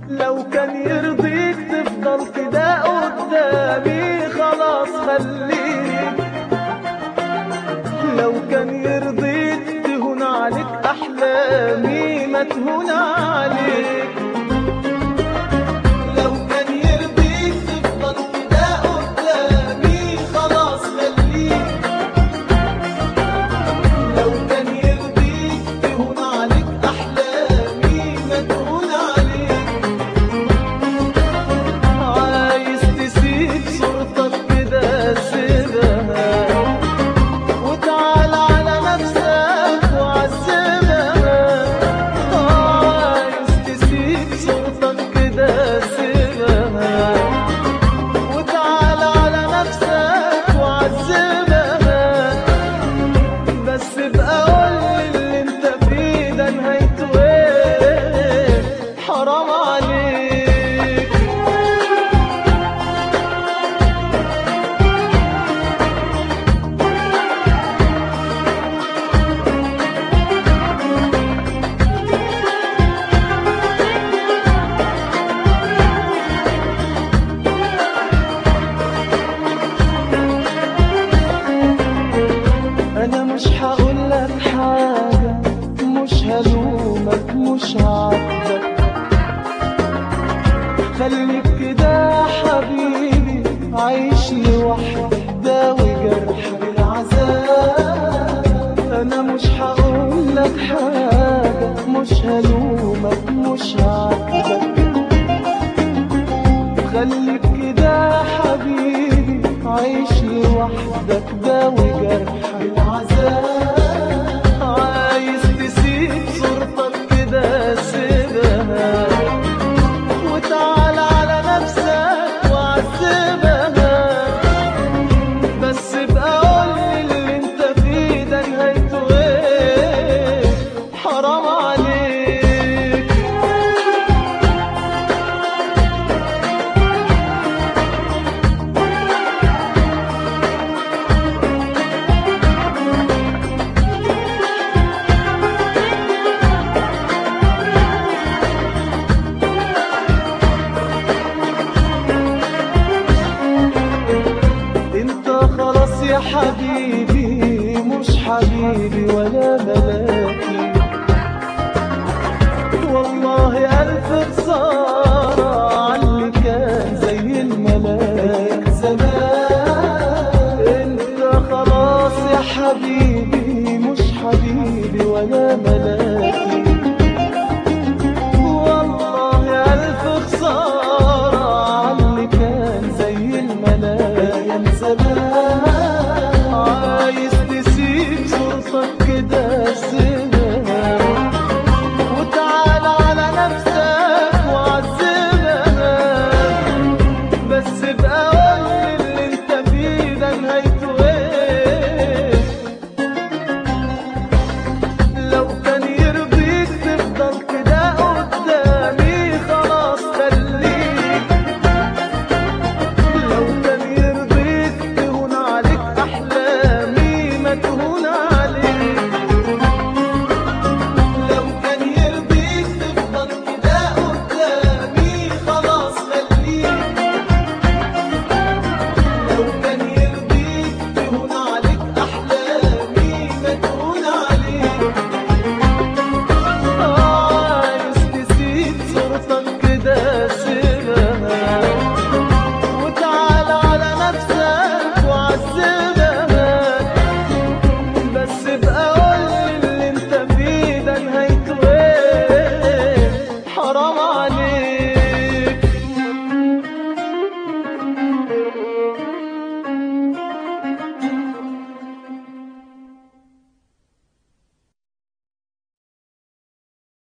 لو كان يرضيك تفضل كده قدامي خلاص خليك لو كان يرضيك تهون عليك احلامي ما تهون عليك لو كان يرضيك تفضل كده قدامي خلاص خليك لو كان يرضيك تهون عليك احلامي ما تهون عليك عايز تسيب صورتك كده سيبها وتعال على نفسك وعذبها عايز تسيب صورتك كده سيبها وتعال على نفسك وعذبها بس بقى قول اللي انت فيه ده نهايته ايه حرام عليك انا مش هقول لك حاجه مش هلومك مش هعاتبك خليك كده يا حبيبي عايش لوحدك داوي جرحك العذاب انا مش هقول لك حاجه مش هلومك مش هعاتبك خليك كده يا حبيبي عايش لوحدك داوي جرح العذاب عايز تسيب صورتك كده سيبها وتعال على نفسك وعذبها بس بقى قولي اللي انت فيه ده نهايته ايه حرام عليك انت خلاص يا حبيبي مش حبيبي ولا